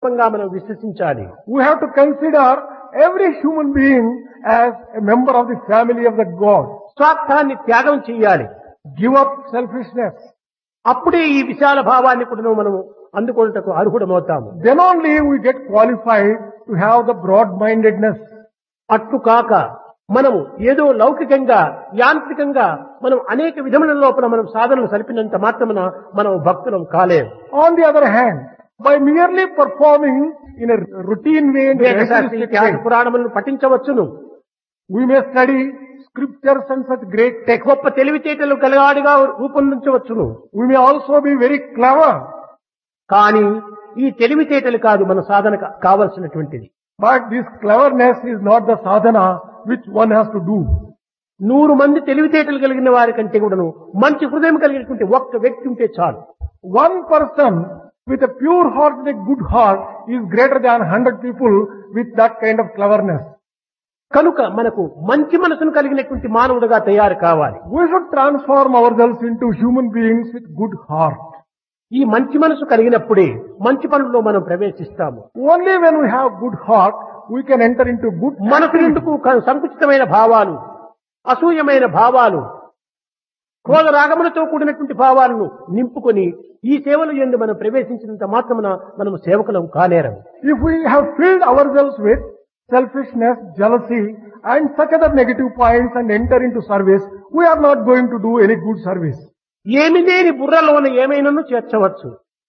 సంకల్పంగా మనం విశ్వసించాలి We have to consider every human being as a member of the family of the God. స్వార్థాన్ని త్యాగం చేయాలి Give up selfishness. అప్పుడే ఈ విశాల భావాన్ని కూడా మనము అందుకొనుటకు అర్హుడమవుతాము Then only we get qualified to have the broad-mindedness. అట్లు కాక మనము ఏదో లౌకికంగా యాంత్రికంగా మనం అనేక విధముల లోపల మనం సాధనలు సలిపినంత మాత్రమున మనం భక్తులం కాలేము On the other hand, by merely performing in a routine way and వేదశాస్త్ర ritualistic ఇతిహాస way, పురాణములను పఠించవచ్చును we may study scriptures and such great texts. గొప్ప తెలివితేటలు గలవాడిగా రూపొందించవచ్చును We may also be very clever, కానీ ఈ తెలివితేటలు కాదు మన సాధన కా- కావలసినటువంటిది but this cleverness is not the sadhana which one has to do. నూరు మంది తెలివితేటలు కలిగిన వారి కంటే కూడాను మంచి హృదయం కలిగినటువంటి ఒక్క వ్యక్తి ఉంటే చాలు One person with a pure heart and a good heart is greater than hundred people with that kind of cleverness. కనుక మనకు మంచి మనసును కలిగినటువంటి మానవుడుగా తయారు కావాలి We should transform ourselves into human beings with good heart. ఈ మంచి మనసు కలిగినప్పుడే మంచి పనుల్లో మనం ప్రవేశిస్తాము Only when we have good heart, we can enter into good మనసు activity. ఎందుకు క- సంకుచితమైన భావాలు అసూయమైన భావాలు క్రోధ రాగములతో కూడినటువంటి భావాలను నింపుకొని ఈ సేవలు ఎందు మనం ప్రవేశించినంత మాత్రమున మనం సేవకులం కానేరం If we have filled ourselves with selfishness, jealousy, and such other negative points and enter into service, we are not going to do any good service. ఏమి లేని బుర్రలోన ఏమైనాను చేర్చవచ్చు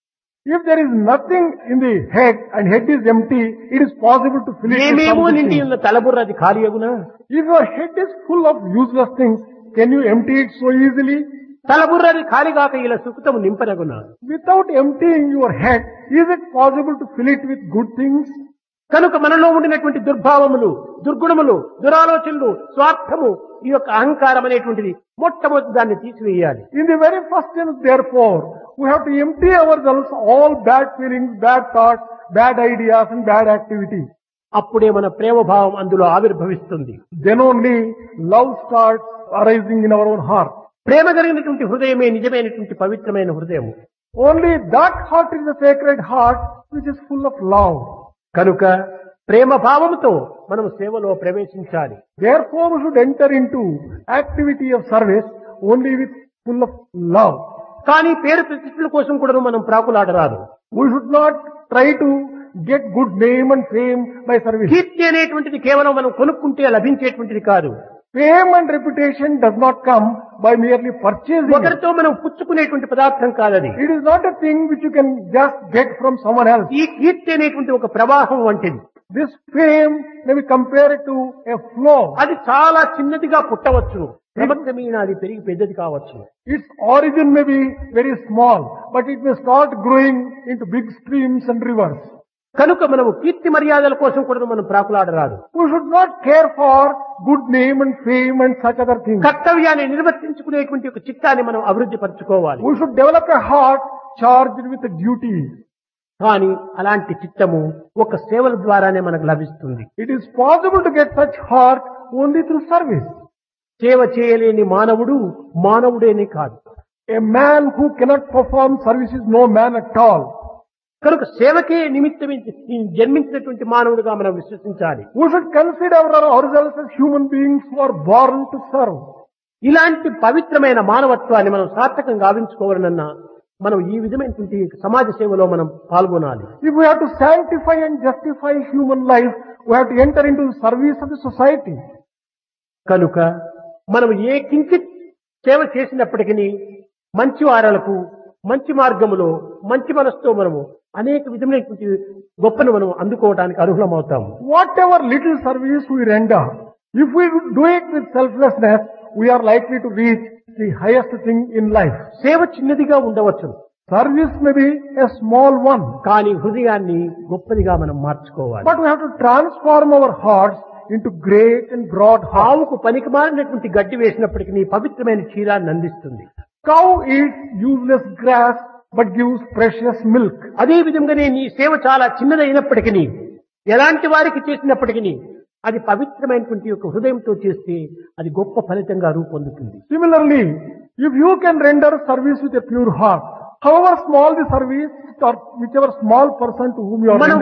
If there is nothing in the head and head is empty, it is possible to fill it with ఏమేమో some good నిండి things. ఉన్న తలబుర్ర అది ఖాళీ అగునా If your head is full of useless things, can you empty it so easily? తలబుర్ర అది ఖాళీ కాక ఇలా సుఖతము నింపనగునా Without emptying your head, is it possible to fill it with good things? కనుక మనలో ఉండినటువంటి దుర్భావములు దుర్గుణములు దురాలోచనలు స్వార్థము ఈ యొక్క అహంకారం అనేటువంటిది మొట్టమొదటి దాన్ని తీసివేయాలి In the very first instance, therefore, we have to empty ourselves all bad feelings, bad thoughts, bad ideas and bad activities. అప్పుడే మన ప్రేమ భావం అందులో ఆవిర్భవిస్తుంది Then only love starts arising in our own heart. ప్రేమ కలిగినటువంటి హృదయమే నిజమైనటువంటి పవిత్రమైన హృదయం Only that heart is the sacred heart which is full of love. కనుక ప్రేమ భావముతో మనం సేవలో ప్రవేశించాలి Therefore, we should enter into activity of service only with full of love. కానీ పేరు ప్రతిష్టల కోసం కూడా మనం ప్రాకులాడరాదు We should not try to get good name and fame by service. కీర్తి అనేటువంటిది కేవలం మనం కొనుక్కుంటే లభించేటువంటిది కాదు Fame and reputation does not come by merely purchasing it. ఒకరితో మనం పుచ్చుకునేటువంటి పదార్థం కాదది It is not a thing which you can just get from someone else. ఈ కీర్తి అనేటువంటి ఒక ప్రవాహం వంటిది This fame may be compared to a flow. అది చాలా చిన్నదిగా పుట్టవచ్చు క్రమక్రమేణా అది పెరిగి పెద్దది కావచ్చు Its origin may be very small, but it may start growing into big streams and rivers. కనుక మనము కీర్తి మర్యాదల కోసం కూడా మనం ప్రాకులాడరాదు We should not care for good name and fame and such other things. కర్తవ్యాన్ని నిర్వర్తించుకునేటువంటి ఒక చిత్తాన్ని మనం అభివృద్ధి పరచుకోవాలి We should develop a heart charged with duty. కానీ అలాంటి చిత్తము ఒక సేవల ద్వారానే మనకు లభిస్తుంది It is possible to get such heart only through service. సేవ చేయలేని మానవుడు మానవుడేనే కాదు A man who cannot perform service is no man at all. కనుక సేవకే నిమిత్తమే జన్మించినటువంటి మానవుడిగా మనం విశ్వసించాలి We should consider our- ourselves as human beings who are born to serve. ఇలాంటి పవిత్రమైన మానవత్వాన్ని మనం సార్థకంగా గావించుకోవాలన్నా మనం ఈ విధమైనటువంటి సమాజ సేవలో మనం పాల్గొనాలి If we have to sanctify and justify human life, we have to enter into the service of the society. కనుక మనం ఏ కించిత్ సేవ చేసినప్పటికీ మంచి వారలకు మంచి మార్గములో మంచి మనసుతో మనము అనేక విధమైనటువంటి గొప్పను మనం అందుకోవడానికి అర్హులమవుతాము Whatever little service we render, if we do it with selflessness, we are likely to reach the highest thing in life. సేవ చిన్నదిగా ఉండవచ్చు Service may be a small one, కానీ హృదయాన్ని గొప్పదిగా మనం మార్చుకోవాలి but we have to transform our hearts into great and broad hearts. ఆవుకు పనికి మారినటువంటి గడ్డి వేసినప్పటికీ పవిత్రమైన క్షీరాన్ని అందిస్తుంది Cow eats useless grass but gives precious milk. అదే విధంగానే నీ సేవ చాలా చిన్నదైనప్పటికీ ఎలాంటి వారికి చేసినప్పటికీ అది పవిత్రమైనటువంటి యొక్క హృదయంతో చేస్తే అది గొప్ప ఫలితంగా రూపొందుతుంది Similarly, if you can render service with a pure heart, however small the service or whichever small person to whom you are మనం rendering